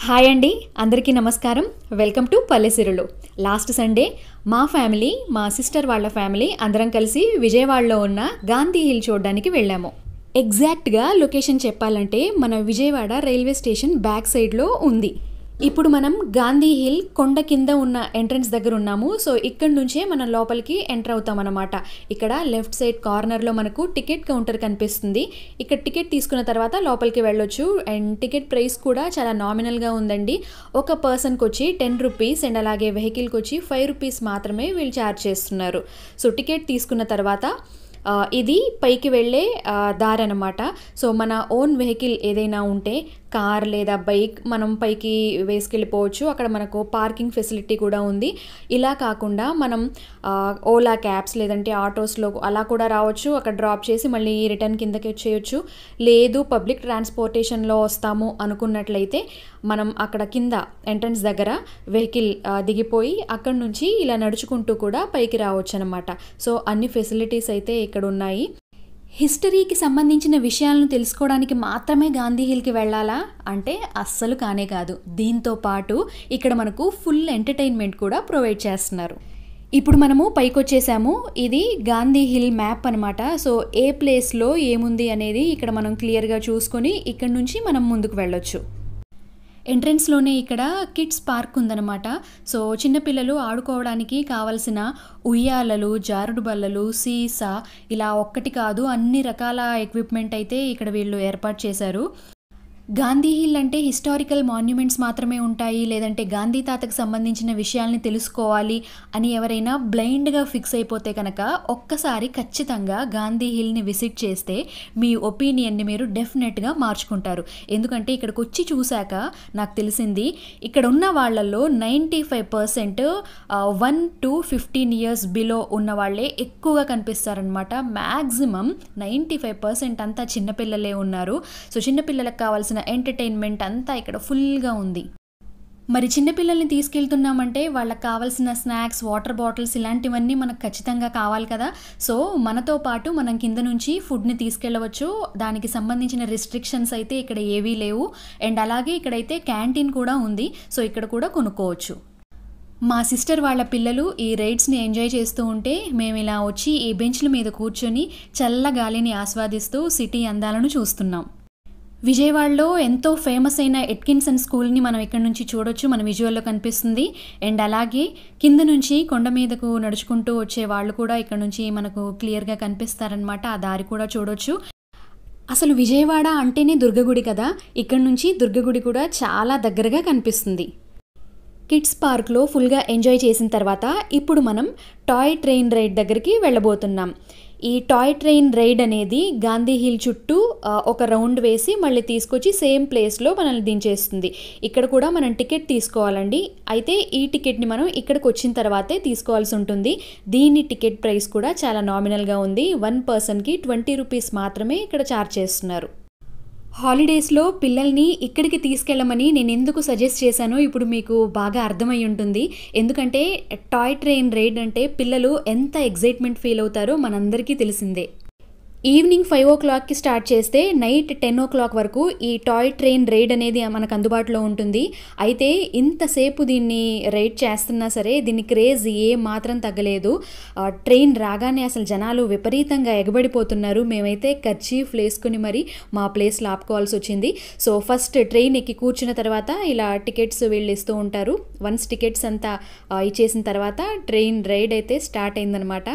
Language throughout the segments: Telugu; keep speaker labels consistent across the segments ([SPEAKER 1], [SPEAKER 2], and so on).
[SPEAKER 1] హాయ్ అండి అందరికీ నమస్కారం వెల్కమ్ టు పల్లెసిరులు లాస్ట్ సండే మా ఫ్యామిలీ మా సిస్టర్ వాళ్ళ ఫ్యామిలీ అందరం కలిసి విజయవాడలో ఉన్న గాంధీ హిల్ చూడడానికి వెళ్ళాము ఎగ్జాక్ట్గా లొకేషన్ చెప్పాలంటే మన విజయవాడ రైల్వే స్టేషన్ బ్యాక్ సైడ్లో ఉంది ఇప్పుడు మనం గాంధీ హిల్ కొండ కింద ఉన్న ఎంట్రన్స్ దగ్గర ఉన్నాము సో ఇక్కడ నుంచే మనం లోపలికి ఎంటర్ అవుతాం అనమాట ఇక్కడ లెఫ్ట్ సైడ్ కార్నర్లో మనకు టికెట్ కౌంటర్ కనిపిస్తుంది ఇక్కడ టికెట్ తీసుకున్న తర్వాత లోపలికి వెళ్ళొచ్చు అండ్ టికెట్ ప్రైస్ కూడా చాలా నామినల్గా ఉందండి ఒక పర్సన్కి వచ్చి టెన్ రూపీస్ అండ్ అలాగే వెహికల్కి వచ్చి ఫైవ్ రూపీస్ మాత్రమే వీళ్ళు ఛార్జ్ చేస్తున్నారు సో టికెట్ తీసుకున్న తర్వాత ఆ, ఇది పైకి వెళ్ళే ఆ, దారి అనమాట సో మన ఓన్ వెహికల్ ఏదైనా ఉంటే కార్ లేదా బైక్ మనం పైకి వేసుకెళ్ళిపోవచ్చు అక్కడ మనకు పార్కింగ్ ఫెసిలిటీ కూడా ఉంది ఇలా కాకుండా మనం ఆ, ఓలా క్యాబ్స్ లేదంటే ఆటోస్లో అలా కూడా రావచ్చు అక్కడ డ్రాప్ చేసి మళ్ళీ రిటర్న్ కిందకి వచ్చేయచ్చు లేదు పబ్లిక్ ట్రాన్స్పోర్టేషన్లో వస్తాము అనుకున్నట్లయితే మనం అక్కడ కింద ఎంట్రన్స్ దగ్గర వెహికల్ ఆ, దిగిపోయి అక్కడ నుంచి ఇలా నడుచుకుంటూ కూడా పైకి రావచ్చు అనమాట సో అన్ని ఫెసిలిటీస్ అయితే ఇక్కడ ఉన్నాయి హిస్టరీకి సంబంధించిన విషయాలను తెలుసుకోవడానికి మాత్రమే గాంధీ హిల్కి వెళ్ళాలా అంటే అస్సలు కానే కాదు దీంతో పాటు ఇక్కడ మనకు ఫుల్ ఎంటర్టైన్మెంట్ కూడా ప్రొవైడ్ చేస్తున్నారు ఇప్పుడు మనము పైకి వచ్చేసాము ఇది గాంధీ హిల్ మ్యాప్ అనమాట సో ఏ ప్లేస్లో ఏముంది అనేది ఇక్కడ మనం క్లియర్గా చూసుకొని ఇక్కడ నుంచి మనం ముందుకు వెళ్ళొచ్చు ఎంట్రన్స్లోనే ఇక్కడ కిడ్స్ పార్క్ ఉందన్నమాట సో చిన్నపిల్లలు ఆడుకోవడానికి కావలసిన ఉయ్యాలలు జారుడు బల్లలు సీసా ఇలా ఒక్కటి కాదు అన్ని రకాల ఎక్విప్మెంట్ అయితే ఇక్కడ వీళ్ళు ఏర్పాటు చేశారు గాంధీ హిల్ అంటే హిస్టారికల్ మాన్యుమెంట్స్ మాత్రమే ఉంటాయి లేదంటే గాంధీ తాతకు సంబంధించిన విషయాల్ని తెలుసుకోవాలి అని ఎవరైనా బ్లైండ్గా ఫిక్స్ అయిపోతే కనుక ఒక్కసారి ఖచ్చితంగా గాంధీ హిల్ని విజిట్ చేస్తే మీ ఒపీనియన్ని మీరు డెఫినెట్గా మార్చుకుంటారు ఎందుకంటే ఇక్కడికి వచ్చి చూశాక నాకు తెలిసింది ఇక్కడ ఉన్న వాళ్ళల్లో ninety five percent one two fifteen years below ఉన్న వాళ్ళే ఎక్కువగా కనిపిస్తారనమాట మ్యాక్సిమం నైంటీ ఫైవ్ పర్సెంట్ అంతా చిన్నపిల్లలే ఉన్నారు సో చిన్నపిల్లలకు కావాల్సిన ఎంటర్టైన్మెంట్ అంతా ఇక్కడ ఫుల్గా ఉంది మరి చిన్నపిల్లల్ని తీసుకెళ్తున్నామంటే వాళ్ళకి కావాల్సిన స్నాక్స్ వాటర్ బాటిల్స్ ఇలాంటివన్నీ మనకు ఖచ్చితంగా కావాలి కదా సో మనతో పాటు మనం కింద నుంచి ఫుడ్ని తీసుకెళ్ళవచ్చు దానికి సంబంధించిన రిస్ట్రిక్షన్స్ అయితే ఇక్కడ ఏవీ లేవు అండ్ అలాగే ఇక్కడైతే క్యాంటీన్ కూడా ఉంది సో ఇక్కడ కూడా కొనుక్కోవచ్చు మా సిస్టర్ వాళ్ళ పిల్లలు ఈ రైడ్స్ని ఎంజాయ్ చేస్తూ ఉంటే మేము ఇలా వచ్చి ఈ బెంచ్ల మీద కూర్చొని చల్ల గాలిని ఆస్వాదిస్తూ సిటీ అందాలను చూస్తున్నాం విజయవాడలో ఎంతో ఫేమస్ అయిన ఎట్కిన్సన్ స్కూల్ని మనం ఇక్కడ నుంచి చూడొచ్చు మన విజువల్లో కనిపిస్తుంది అండ్ అలాగే కింద నుంచి కొండ మీదకు నడుచుకుంటూ వచ్చే వాళ్ళు కూడా ఇక్కడ నుంచి మనకు క్లియర్గా కనిపిస్తారనమాట ఆ దారి కూడా చూడొచ్చు అసలు విజయవాడ అంటేనే దుర్గగుడి కదా ఇక్కడ నుంచి దుర్గగుడి కూడా చాలా దగ్గరగా కనిపిస్తుంది కిడ్స్ పార్క్లో ఫుల్గా ఎంజాయ్ చేసిన తర్వాత ఇప్పుడు మనం టాయ్ ట్రైన్ రైడ్ దగ్గరికి వెళ్ళబోతున్నాం ఈ టాయ్ ట్రైన్ రైడ్ అనేది గాంధీ హిల్ చుట్టూ ఆ, ఒక రౌండ్ వేసి మళ్ళీ తీసుకొచ్చి సేమ్ ప్లేస్లో మనల్ని దించేస్తుంది ఇక్కడ కూడా మనం టికెట్ తీసుకోవాలండి అయితే ఈ టికెట్ని మనం ఇక్కడికి వచ్చిన తర్వాతే తీసుకోవాల్సి ఉంటుంది దీని టికెట్ ప్రైస్ కూడా చాలా నామినల్గా ఉంది వన్ పర్సన్కి ట్వంటీ రూపీస్ మాత్రమే ఇక్కడ ఛార్జ్ చేస్తున్నారు హాలిడేస్లో పిల్లల్ని ఇక్కడికి తీసుకెళ్ళమని నేను ఎందుకు సజెస్ట్ చేశానో ఇప్పుడు మీకు బాగా అర్థమై ఉంటుంది ఎందుకంటే టాయ్ ట్రైన్ రైడ్ అంటే పిల్లలు ఎంత ఎగ్జైట్మెంట్ ఫీల్ అవుతారో మనందరికీ తెలిసిందే ఈవినింగ్ ఫైవ్ ఓ క్లాక్కి స్టార్ట్ చేస్తే నైట్ టెన్ ఓ క్లాక్ వరకు ఈ టాయ్ ట్రైన్ రైడ్ అనేది మనకు అందుబాటులో ఉంటుంది అయితే ఇంతసేపు దీన్ని రైడ్ చేస్తున్నా సరే దీని క్రేజ్ ఏ మాత్రం తగ్గలేదు ఆ, ట్రైన్ రాగానే అసలు జనాలు విపరీతంగా ఎగబడిపోతున్నారు మేమైతే కర్చీఫ్ వేసుకుని మరి మా ప్లేస్లో ఆపుకోవాల్సి వచ్చింది సో ఫస్ట్ ట్రైన్ ఎక్కి కూర్చున్న తర్వాత ఇలా టికెట్స్ వీళ్ళు ఇస్తూ ఉంటారు వన్స్ టికెట్స్ అంతా ఆ, ఇచ్చేసిన తర్వాత ట్రైన్ రైడ్ అయితే స్టార్ట్ అయిందనమాట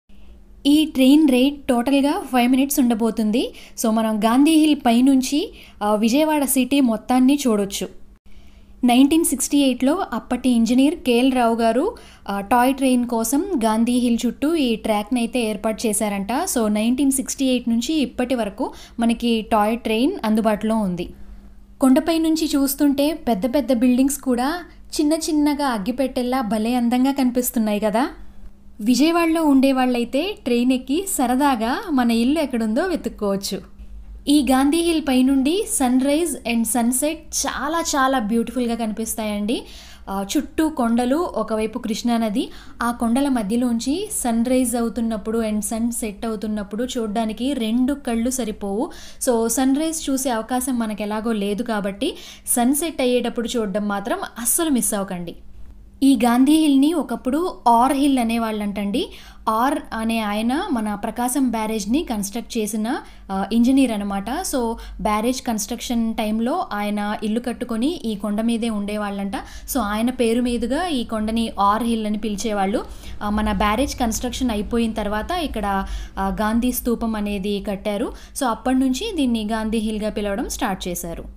[SPEAKER 1] ఈ ట్రైన్ రైడ్ టోటల్గా ఫైవ్ మినిట్స్ ఉండబోతుంది సో మనం గాంధీ హిల్ పైనుంచి ఆ, విజయవాడ సిటీ మొత్తాన్ని చూడొచ్చు నైన్టీన్ సిక్స్టీ ఎయిట్లో అప్పటి ఇంజనీర్ కేఎల్ రావు గారు ఆ, టాయ్ ట్రైన్ కోసం గాంధీ హిల్ చుట్టూ ఈ ట్రాక్ని అయితే ఏర్పాటు చేశారంట సో నైన్టీన్ సిక్స్టీ ఎయిట్ నుంచి ఇప్పటి వరకు మనకి టాయ్ ట్రైన్ అందుబాటులో ఉంది కొండపై నుంచి చూస్తుంటే పెద్ద పెద్ద బిల్డింగ్స్ కూడా చిన్న చిన్నగా అగ్గిపెట్టెల్లా భలే అందంగా కనిపిస్తున్నాయి కదా విజయవాడలో ఉండేవాళ్ళైతే ట్రైన్ ఎక్కి సరదాగా మన ఇల్లు ఎక్కడుందో వెతుక్కోవచ్చు ఈ గాంధీ హిల్ పైనుండి సన్ రైజ్ అండ్ సన్సెట్ చాలా చాలా బ్యూటిఫుల్గా కనిపిస్తాయండి ఆ, చుట్టూ కొండలు ఒకవైపు కృష్ణానది ఆ కొండల మధ్యలోంచి సన్ రైజ్ అవుతున్నప్పుడు అండ్ సన్ సెట్ అవుతున్నప్పుడు చూడడానికి రెండు కళ్ళు సరిపోవు సో సన్ రైజ్ చూసే అవకాశం మనకు ఎలాగో లేదు కాబట్టి సన్ సెట్ అయ్యేటప్పుడు చూడడం మాత్రం అస్సలు మిస్ అవ్వకండి ఈ గాంధీ హిల్ని ఒకప్పుడు ఆర్ హిల్ అనేవాళ్ళంటండి ఆర్ అనే ఆయన మన ప్రకాశం బ్యారేజ్ని కన్స్ట్రక్ట్ చేసిన ఆ, ఇంజనీర్ అనమాట సో బ్యారేజ్ కన్స్ట్రక్షన్ టైంలో ఆయన ఇల్లు కట్టుకొని ఈ కొండ మీదే ఉండేవాళ్ళంట సో ఆయన పేరు మీదుగా ఈ కొండని ఆర్ హిల్ అని పిలిచేవాళ్ళు ఆ, మన బ్యారేజ్ కన్స్ట్రక్షన్ అయిపోయిన తర్వాత ఇక్కడ ఆ, గాంధీ స్తూపం అనేది కట్టారు సో అప్పటి నుంచి దీన్ని గాంధీ హిల్గా పిలవడం స్టార్ట్ చేశారు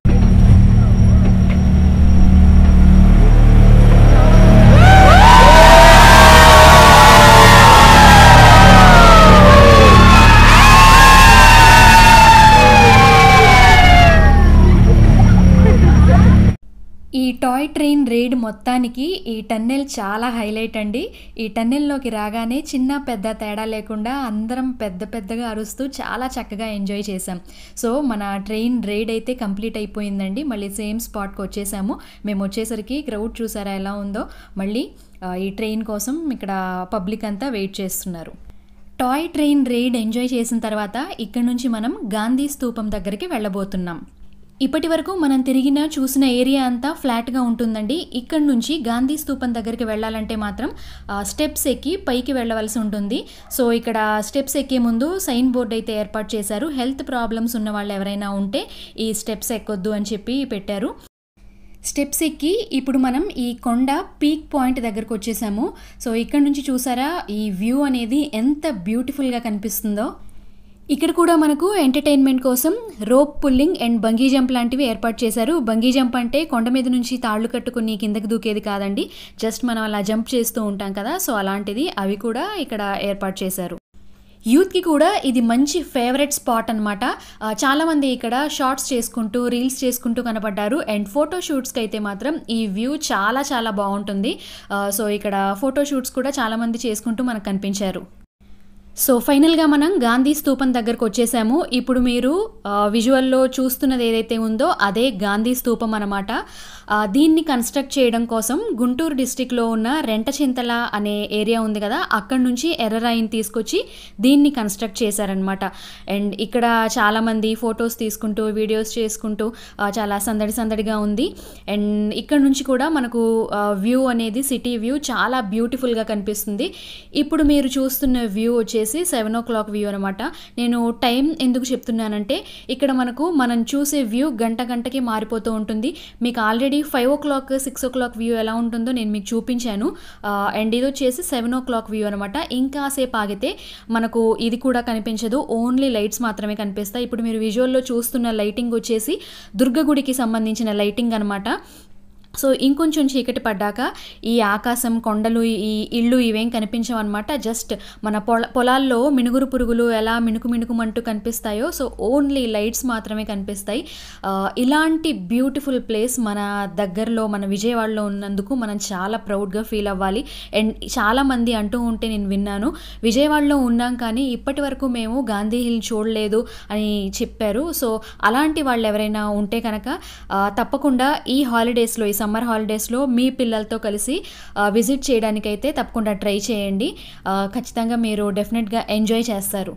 [SPEAKER 1] ఈ టాయ్ ట్రైన్ రైడ్ మొత్తానికి ఈ టన్నెల్ చాలా హైలైట్ అండి ఈ టన్నెల్లోకి రాగానే చిన్న పెద్ద తేడా లేకుండా అందరం పెద్ద పెద్దగా అరుస్తూ చాలా చక్కగా ఎంజాయ్ చేసాం సో మన ట్రైన్ రైడ్ అయితే కంప్లీట్ అయిపోయిందండి మళ్ళీ సేమ్ స్పాట్కి వచ్చేసాము మేము వచ్చేసరికి క్రౌడ్ చూసారా ఎలా ఉందో మళ్ళీ ఆ, ఈ ట్రైన్ కోసం ఇక్కడ పబ్లిక్ అంతా వెయిట్ చేస్తున్నారు టాయ్ ట్రైన్ రైడ్ ఎంజాయ్ చేసిన తర్వాత ఇక్కడ నుంచి మనం గాంధీ స్తూపం దగ్గరికి వెళ్ళబోతున్నాం ఇప్పటి వరకు మనం తిరిగిన చూసిన ఏరియా అంతా ఫ్లాట్గా ఉంటుందండి ఇక్కడ నుంచి గాంధీ స్తూపం దగ్గరికి వెళ్ళాలంటే మాత్రం ఆ, స్టెప్స్ ఎక్కి పైకి వెళ్ళవలసి ఉంటుంది సో ఇక్కడ స్టెప్స్ ఎక్కే ముందు సైన్ బోర్డ్ అయితే ఏర్పాటు చేశారు హెల్త్ ప్రాబ్లమ్స్ ఉన్న వాళ్ళు ఎవరైనా ఉంటే ఈ స్టెప్స్ ఎక్కొద్దు అని చెప్పి పెట్టారు స్టెప్స్ ఎక్కి ఇప్పుడు మనం ఈ కొండ పీక్ పాయింట్ దగ్గరకు వచ్చేసాము సో ఇక్కడ నుంచి చూసారా ఈ వ్యూ అనేది ఎంత బ్యూటిఫుల్గా కనిపిస్తుందో ఇక్కడ కూడా మనకు ఎంటర్టైన్మెంట్ కోసం rope pulling and bungee jump లాంటివి ఏర్పాటు చేశారు బంగీ జంప్ అంటే కొండ మీద నుంచి తాళ్ళు కట్టుకుని కిందకి దూకేది కాదండి జస్ట్ మనం అలా జంప్ చేస్తూ ఉంటాం కదా సో అలాంటిది అవి కూడా ఇక్కడ ఏర్పాటు చేశారు యూత్కి కూడా ఇది మంచి ఫేవరెట్ స్పాట్ అనమాట చాలామంది ఇక్కడ షార్ట్స్ చేసుకుంటూ రీల్స్ చేసుకుంటూ కనపడ్డారు అండ్ ఫోటో షూట్స్కి అయితే మాత్రం ఈ వ్యూ చాలా చాలా బాగుంటుంది ఆ, సో ఇక్కడ ఫోటో షూట్స్ కూడా చాలామంది చేసుకుంటూ మనకు కనిపించారు సో ఫైనల్గా మనం గాంధీ స్తూపం దగ్గరకు వచ్చేసాము ఇప్పుడు మీరు ఆ, విజువల్లో చూస్తున్నది ఏదైతే ఉందో అదే గాంధీ స్తూపం అనమాట ఆ, దీన్ని కన్స్ట్రక్ట్ చేయడం కోసం గుంటూరు డిస్టిక్లో ఉన్న రెంటచింతల అనే ఏరియా ఉంది కదా అక్కడ నుంచి ఎర్రరాయిని తీసుకొచ్చి దీన్ని కన్స్ట్రక్ట్ చేశారనమాట అండ్ ఇక్కడ చాలామంది ఫొటోస్ తీసుకుంటూ వీడియోస్ చేసుకుంటూ ఆ, చాలా సందడి సందడిగా ఉంది అండ్ ఇక్కడ నుంచి కూడా మనకు వ్యూ అనేది సిటీ వ్యూ చాలా బ్యూటిఫుల్గా కనిపిస్తుంది ఇప్పుడు మీరు చూస్తున్న వ్యూ వచ్చేసి సెవెన్ ఓ క్లాక్ వ్యూ అనమాట నేను టైం ఎందుకు చెప్తున్నానంటే ఇక్కడ మనకు మనం చూసే వ్యూ గంట గంటకి మారిపోతూ ఉంటుంది మీకు already five o'clock six o'clock view ఎలా ఉంటుందో నేను మీకు చూపించాను ఆ, అండ్ ఇది వచ్చేసి సెవెన్ ఓ క్లాక్ వ్యూ అనమాట ఇంకాసేపు ఆగితే మనకు ఇది కూడా కనిపించదు ఓన్లీ లైట్స్ మాత్రమే కనిపిస్తాయి ఇప్పుడు మీరు విజువల్లో చూస్తున్న లైటింగ్ వచ్చేసి దుర్గగుడికి సంబంధించిన లైటింగ్ అనమాట సో ఇంకొంచెం చీకటి పడ్డాక ఈ ఆకాశం కొండలు ఈ ఇళ్ళు ఇవేం కనిపించవన్నమాట జస్ట్ మన పొల పొలాల్లో మినుగురు పురుగులు ఎలా మిణుకు మిణుకుమంటూ కనిపిస్తాయో సో ఓన్లీ లైట్స్ మాత్రమే కనిపిస్తాయి ఆ, ఇలాంటి బ్యూటిఫుల్ ప్లేస్ మన దగ్గరలో మన విజయవాడలో ఉన్నందుకు మనం చాలా ప్రౌడ్గా ఫీల్ అవ్వాలి అండ్ చాలామంది అంటూ ఉంటే నేను విన్నాను విజయవాడలో ఉన్నాం కానీ ఇప్పటి వరకు మేము గాంధీ హిల్ చూడలేదు అని చెప్పారు సో అలాంటి వాళ్ళు ఎవరైనా ఉంటే కనుక ఆ, తప్పకుండా ఈ హాలిడేస్లో ఈ సమ్మర్ హాలిడేస్లో మీ పిల్లలతో కలిసి ఆ, విజిట్ చేయడానికైతే తప్పకుండా ట్రై చేయండి ఆ, ఖచ్చితంగా మీరు డెఫినెట్గా ఎంజాయ్ చేస్తారు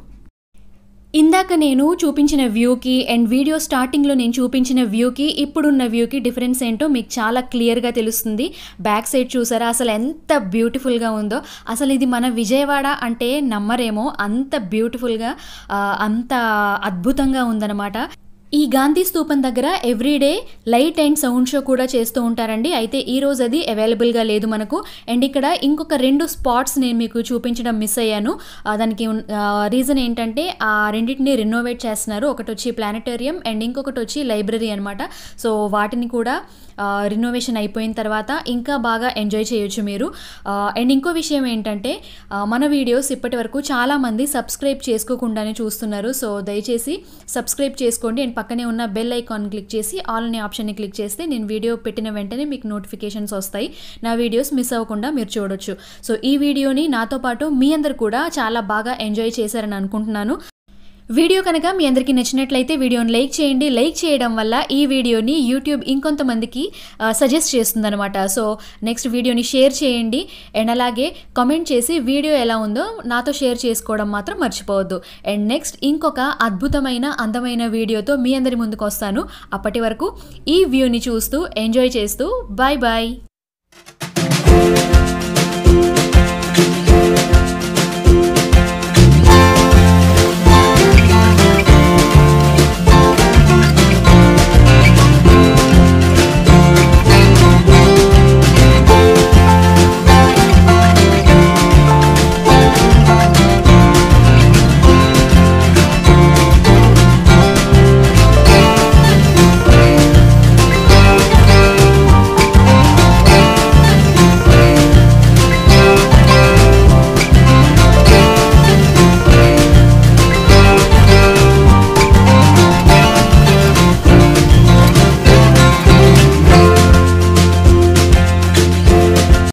[SPEAKER 1] ఇందాక నేను చూపించిన వ్యూకి అండ్ వీడియో స్టార్టింగ్లో నేను చూపించిన వ్యూకి ఇప్పుడున్న వ్యూకి డిఫరెన్స్ ఏంటో మీకు చాలా క్లియర్గా తెలుస్తుంది బ్యాక్ సైడ్ చూసారా అసలు ఎంత బ్యూటిఫుల్గా ఉందో అసలు ఇది మన విజయవాడ అంటే నమ్మరేమో అంత బ్యూటిఫుల్గా ఆ, అంత అద్భుతంగా ఉందన్నమాట ఈ గాంధీ స్తూపం దగ్గర everyday light and sound show కూడా చేస్తూ ఉంటారండి అయితే ఈ రోజు అది అవైలబుల్గా లేదు మనకు అండ్ ఇక్కడ ఇంకొక రెండు స్పాట్స్ నేను మీకు చూపించడం మిస్ అయ్యాను ఆ, దానికి రీజన్ ఏంటంటే ఆ రెండింటిని రినోవేట్ చేస్తున్నారు ఒకటి వచ్చి ప్లానటోరియం అండ్ ఇంకొకటి వచ్చి లైబ్రరీ అనమాట సో వాటిని కూడా రినోవేషన్ అయిపోయిన తర్వాత ఇంకా బాగా ఎంజాయ్ చేయొచ్చు మీరు ఆ, అండ్ ఇంకో విషయం ఏంటంటే ఆ, మన వీడియోస్ ఇప్పటి వరకు చాలామంది సబ్స్క్రైబ్ చేసుకోకుండానే చూస్తున్నారు సో దయచేసి సబ్స్క్రైబ్ చేసుకోండి అండ్ పక్కనే ఉన్న బెల్ ఐకాన్ క్లిక్ చేసి ఆల్ అనే ఆప్షన్ని క్లిక్ చేస్తే నేను వీడియో పెట్టిన వెంటనే మీకు నోటిఫికేషన్స్ వస్తాయి నా వీడియోస్ మిస్ అవ్వకుండా మీరు చూడొచ్చు సో ఈ వీడియోని నాతో పాటు మీ అందరు కూడా చాలా బాగా ఎంజాయ్ చేశారని అనుకుంటున్నాను వీడియో కనుక మీ అందరికీ నచ్చినట్లయితే వీడియోని లైక్ చేయండి లైక్ చేయడం వల్ల ఈ వీడియోని యూట్యూబ్ ఇంకొంతమందికి సజెస్ట్ చేస్తుందనమాట సో నెక్స్ట్ వీడియోని షేర్ చేయండి అండ్ అలాగే కామెంట్ చేసి వీడియో ఎలా ఉందో నాతో షేర్ చేసుకోవడం మాత్రం మర్చిపోవద్దు అండ్ నెక్స్ట్ ఇంకొక అద్భుతమైన అందమైన వీడియోతో మీ అందరి ముందుకు వస్తాను అప్పటి వరకు ఈ వ్యూని చూస్తూ ఎంజాయ్ చేస్తూ బాయ్ బాయ్